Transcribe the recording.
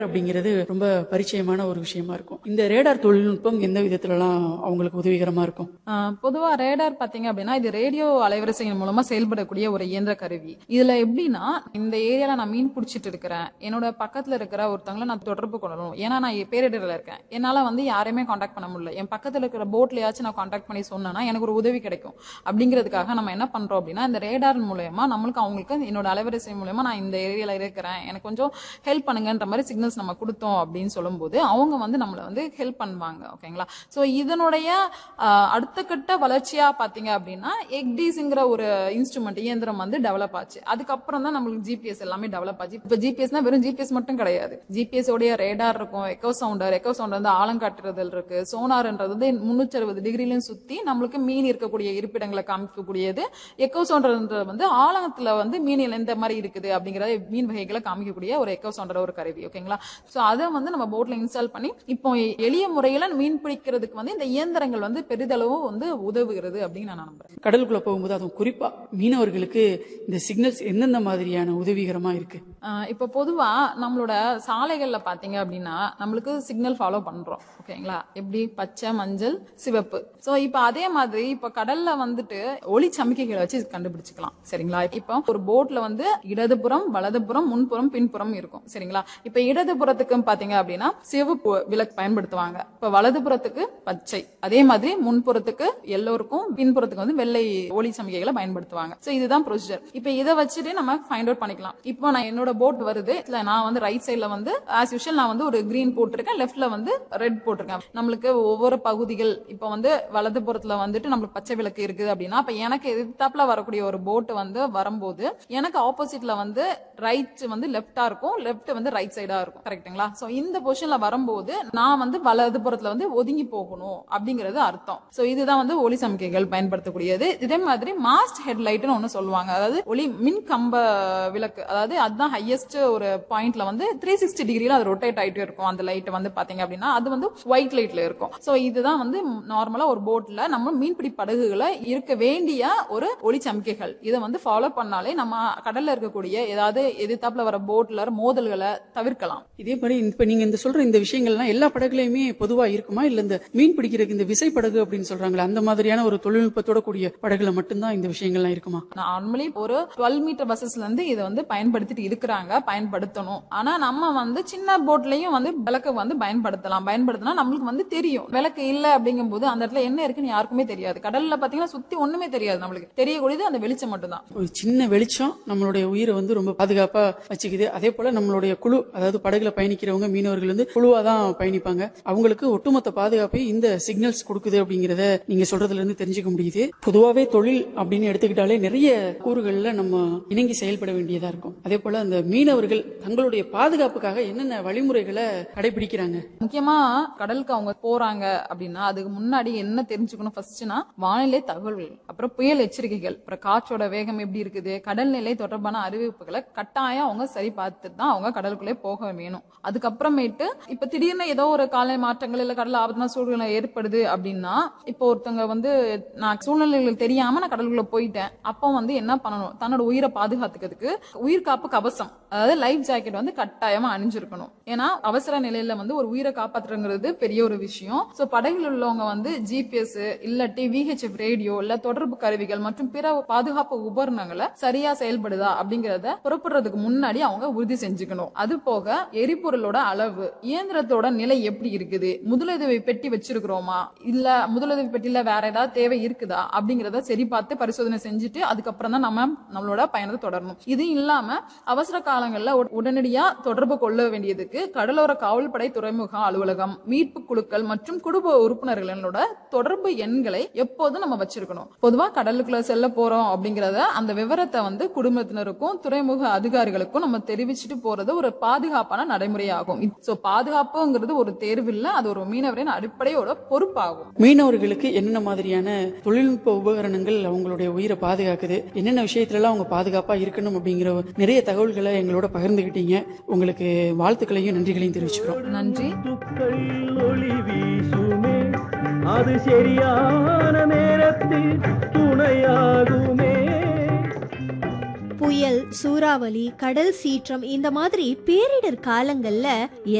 அப்படிங்கிறது ரொம்ப பரிச்சயமான ஒரு விஷயமா இருக்கும் இந்த ரேடார் தொழில்நுட்பம் எந்த விதத்துலலாம் அவங்களுக்கு உதவிகரமா இருக்கும் ஆஹ் பொதுவா ரேடார் பாத்தீங்க அப்படின்னா இது ரேடியோ அலைவரிசைகள் மூலமா செயல்படக்கூடிய ஒரு இயந்திர கருவி இதுல எப்படின்னா இந்த ஏரியால நான் மீன் பிடிச்சிட்டு இருக்கிறேன் என்னோட பக்கத்துல இருக்கிற ஒருத்தவங்கள நான் தொடர்பு கொள்ளணும் ஏன்னா நான் பேரிடர்ல இருக்கேன் என்னால வந்து யாரையுமே காண்டாக்ட் பண்ண முடியல என் பக்கத்துல இருக்கிற போட்லயாச்சும் நான் காண்டாக்ட் பண்ணி சொன்னேன்னா எனக்கு ஒரு உதவி கிடைக்கும் அப்படிங்கிறதுக்காக நம்ம என்ன பண்றோம் அப்படின்னா இந்த ரேடார் மூலயமா நம்மளுக்கு அவங்களுக்கு என்னோட அலைவரிசை மூலயமா நான் இந்த ஏரியால இருக்கிறேன் எனக்கு கொஞ்சம் ஹெல்ப் பண்ணுங்கன்ற மாதிரி சிக்னல்ஸ் நம்ம கொடுத்தோம் அப்படின்னு சொல்லும்போது அவங்க வந்து நம்மளை வந்து ஹெல்ப் பண்ணுவாங்க ஓகேங்களா ஸோ இதனுடைய ஆஹ், அடுத்த கட்ட வளர்ச்சியா பாத்தீங்க அப்படின்னா எக்டிஸ்ங்கிற ஒரு இன்ஸ்ட்ருமெண்ட் இயந்திரம் வந்து டெவலப் ஆச்சு அதுக்கப்புறம் தான் நம்மளுக்கு ஜிபிஎஸ் எல்லாமே டெவலப் ஆச்சு இப்போ ஜிபிஎஸ்னா வெறும் ஜிபிஎஸ் மட்டும் கிடையாது ஜிபிஎஸ் உடைய ரேடார் இருக்கும் எக்கோ சவுண்டர் எக்கோ சவுண்டர் வந்து ஆழங்காட்டுறதல் இருக்கு சோனார்ன்றது வந்து முன்னூற்றி அறுபது டிகிரிலையும் சுத்தி நம்மளுக்கு மீன் இருக்கக்கூடிய இருப்பிடங்களை காமிக்கக்கூடியது எக்கோ சவுண்டர்ன்றது வந்து ஆழத்துல வந்து மீன் எந்த மாதிரி இருக்குது அப்படிங்கறத மீன் வகைகளை காமிக்கக்கூடிய ஒரு எக்கோ சவுண்டர் ஒரு கருவி ஓகேங்களா சோ அதை வந்து நம்ம போட்ல இன்ஸ்டால் பண்ணி இப்போ எளிய முறையில மீன் பிடிக்கிறதுக்கு வந்து இந்த இயந்திரங்கள் வந்து பெரிதளவு வந்து உதவுகிறது அப்படின்னு நான் நம்புறேன் கடலுக்குள்ள போகும்போது அதுவும் குறிப்பா மீனவர்களுக்கு இந்த சிக்னல்ஸ் எந்தெந்த மாதிரியான உதவிகரமா இருக்கு ஆஹ் இப்போ பொதுவா நம்மளோட சாலைகள்ல பாத்தீங்க அப்படின்னா நம்மளுக்கு சிக்னல் ஃபாலோ பண்றோம் ஓகேங்களா எப்படி பச்சை மஞ்சள் சிவப்பு சோ இப்போ அதே மாதிரி இப்போ கடல்ல வந்துட்டு ஒளி சமிக்கைகளை வச்சு கண்டுபிடிச்சுக்கலாம் சரிங்களா இப்போ ஒரு போட்ல வந்து இடதுபுறம் வலதுபுறம் முன்புறம் பின்புறம் இருக்கும் சரிங்களா இப்போ இடதுபுறத்துக்கு பாத்தீங்க அப்படின்னா சிவப்பு விளக்கு பயன்படுத்துவாங்க இப்போ வலதுபுறத்துக்கு பச்சை அதே மாதிரி முன்புறத்துக்கு எல்லோருக்கும் பின்புறத்துக்கு வந்து வெள்ளை ஒளி சமிக்கைகளை பயன்படுத்துவாங்க சோ இதுதான் ப்ரொசீஜர் இப்போ இதை வச்சுட்டு நம்ம ஃபைண்ட் அவுட் பண்ணிக்கலாம் இப்போ நான் என்னோட போட் வருது இல்ல நான் வந்து ரைட் சைடுல வந்து ஆஸ் யூஷுவல் நான் வந்து ஒரு கிரீன் போட்டிருக்கேன் லெஃப்ட்ல வந்து ரெட் போட்டிருக்கேன் நம்மளுக்கு ஒவ்வொரு பகுதிகள் இப்போ வந்து வலது புறத்துல வந்துட்டு நம்மளுக்கு பச்சை விளக்கு இருக்குது அப்படின்னா அப்ப எனக்கு எதிர்த்தாப்புல வரக்கூடிய ஒரு போட் வந்து வரும்போது எனக்கு ஆப்போசிட்ல வந்து ரைட் வந்து லெஃப்டா இருக்கும் லெஃப்ட் வந்து ரைட் சைடா இருக்கும் கரெக்ட்டுங்களா சோ இந்த பொசிஷன்ல வரும்போது நான் வந்து வலது புறத்துல வந்து ஒதுங்கி போகணும் அப்படிங்கிறது அர்த்தம் சோ இதுதான் வந்து ஒளி சமிக்கைகள் பயன்படுத்தக்கூடியது இதே மாதிரி மாஸ்ட் ஹெட்லைட்னு ஒன்னு சொல்லுவாங்க அதாவது ஒளி மின் கம்ப விளக்கு அதாவது அதுதான் ஹையஸ்ட் ஒரு பாயிண்ட்ல வந்து த்ரீ சிக்ஸ்டி டிகிரில அது ரொட்டேட் ஆயிட்டே இருக்கும் அந்த லைட் வந்து பாத்தீங்க அப்படின்னா அது வந்து ஒயிட் லைட்ல இருக்கும் சோ இதுதான் வந்து நார்மலா ஒரு போட்ல நம்ம மீன்பிடி படகுகளை இருக்க வேண்டிய ஒரு ஒளி சமிக்கைகள் இதை வந்து ஃபாலோ பண்ணாலே நம்ம கடல்ல இருக்கக்கூடிய ஏதாவது எதிர்த்தாப்புல வர போட்ல மோதல்களை தவிர்க்கலாம் இதே மாதிரி இப்ப நீங்க இந்த சொல்ற இந்த விஷயங்கள்லாம் எல்லா படகுலயுமே பொதுவா இருக்குமா இல்ல இந்த மீன் பிடிக்கிறதுக்கு இந்த விசை படகு அப்படின்னு சொல்றாங்களே அந்த மாதிரியான ஒரு தொழில்நுட்பத்தோட கூடிய படகுல மட்டும்தான் இந்த விஷயங்கள்லாம் இருக்குமா நார்மலி ஒரு டுவெல் மீட்டர் பஸ்ஸஸ்ல இருந்து இதை வந்து பயன்படுத்திட்டு இருக்கிறாங்க பயன்படுத்தணும் ஆனா நம்ம வந்து சின்ன போட்லயும் வந்து விளக்கு வந்து பயன்படுத்தலாம் பயன்படுத்தினா நம்மளுக்கு வந்து தெரியும் விளக்கு இல்ல அப்படிங்கும்போது அந்த இடத்துல என்ன இருக்குன்னு யாருக்குமே தெரியாது கடல்ல பாத்தீங்கன்னா சுத்தி ஒண்ணுமே தெரியாது நம்மளுக்கு தெரியக்கூடியது அந்த வெளிச்சம் மட்டும்தான் ஒரு சின்ன வெளிச்சம் நம்மளுடைய உயிரை வந்து ரொம்ப பாதுகாப்பா வச்சுக்குது அதே போல நம்மளுடைய குழு அதாவது படகுல பயணிக்கிறவங்க மீனவர்கள் வந்து குழுவா தான் பயணிப்பாங்க அவங்களுக்கு ஒட்டுமொத்த பாதுகாப்பை இந்த சிக்னல்ஸ் கொடுக்குது அப்படிங்கறத நீங்க சொல்றதுல இருந்து தெரிஞ்சுக்க முடியுது பொதுவாவே தொழில் அப்படின்னு எடுத்துக்கிட்டாலே நிறைய கூறுகள்ல நம்ம இணங்கி செயல்பட வேண்டியதா இருக்கும் அதே போல அந்த மீனவர்கள் தங்களுடைய பாதுகாப்புக்காக என்னென்ன வழிமுறைகளை கடைபிடிக்கிறாங்க முக்கியமா கடலுக்கு அவங்க போறாங்க அப்படின்னா அதுக்கு முன்னாடி என்ன தெரிஞ்சுக்கணும் ஃபர்ஸ்ட்னா வானிலை தகவல்கள் அப்புறம் புயல் எச்சரிக்கைகள் அப்புறம் காற்றோட வேகம் எப்படி இருக்குது கடல் நிலை தொடர்பான அறிவிப்புகளை கட்டாயம் அவங்க சரி பார்த்துட்டு தான் அவங்க கடலுக்குள்ளே போக வேணும் அதுக்கப்புறமேட்டு இப்ப திடீர்னு ஏதோ ஒரு காலை மாற்றங்கள் இல்ல கடல் ஆபத்தான சூழ்நிலை ஏற்படுது அப்படின்னா இப்போ ஒருத்தவங்க வந்து நான் சூழ்நிலைகள் தெரியாம நான் கடலுக்குள்ள போயிட்டேன் அப்போ வந்து என்ன பண்ணணும் தன்னோட உயிரை பாதுகாத்துக்கிறதுக்கு உயிர் காப்பு கவசம் அதாவது லைஃப் ஜாக்கெட் வந்து கட்டாயமா அணிஞ்சிருக்கணும் ஏன்னா அவசர நிலையில வந்து ஒரு உயிரை காப்பாத்துறங்கிறது பெரிய ஒரு விஷயம் சோ படகுல உள்ளவங்க வந்து ஜிபிஎஸ் இல்லாட்டி விஹெச்எஃப் ரேடியோ இல்ல தொடர்பு கருவிகள் மற்றும் பிற பாதுகாப்பு உபகரணங்களை சரியா செயல்படுதா அப்படிங்கறத புறப்படுறதுக்கு முன்னாடி அவங்க உறுதி செஞ்சுக்கணும் அது போக எரிபொருளோட அளவு இயந்திரத்தோட நிலை எப்படி இருக்குது முதலுதவி பெட்டி வச்சிருக்கிறோமா இல்ல முதலுதவி பெட்டியில வேற ஏதாவது தேவை இருக்குதா அப்படிங்கறத சரி பார்த்து பரிசோதனை செஞ்சுட்டு அதுக்கப்புறம் தான் நம்ம நம்மளோட பயணத்தை தொடரணும் இது இல்லாம அவசர காலங்கள்ல உட- உடனடியா தொடர்பு கொள்ள வேண்டியதுக்கு கடலோர காவல்படை துறைமுக அலுவலகம் மீட்பு குழுக்கள் மற்றும் குடும்ப உறுப்பினர்களோட தொடர்பு எண்களை எப்போதும் நம்ம வச்சிருக்கணும் பொதுவா கடலுக்குள்ள செல்ல போறோம் அப்படிங்கறத அந்த விவரத்தை வந்து குடும்பத்தினருக்கும் துறைமுக அதிகாரிகளுக்கும் நம்ம தெரிவிச்சுட்டு போறது ஒரு பாதுகாப்பான நடைமுறையாகும் சோ பாதுகாப்புங்கிறது ஒரு தேர்வு இல்ல அது ஒரு மீனவரின் அடிப்படையோட பொறுப்பாகும் மீனவர்களுக்கு என்னென்ன மாதிரியான தொழில்நுட்ப உபகரணங்கள் அவங்களுடைய உயிரை பாதுகாக்குது என்னென்ன விஷயத்துல எல்லாம் அவங்க பாதுகாப்பா இருக்கணும் அப்படிங்கிற நிறைய தகவல்களை எங்களோட பகிர்ந்துகிட்டீங்க உங்களுக்கு வாழ்த்துக்களையும் நன்றிகளையும் தெரிவிச்சுக்கிறோம் நன்றி முத்துக்கள் ஒளி வீசுமே அது சரியான நேரத்தில் துணையாகுமே புயல் சூறாவளி கடல் சீற்றம் இந்த மாதிரி பேரிடர் காலங்கள்ல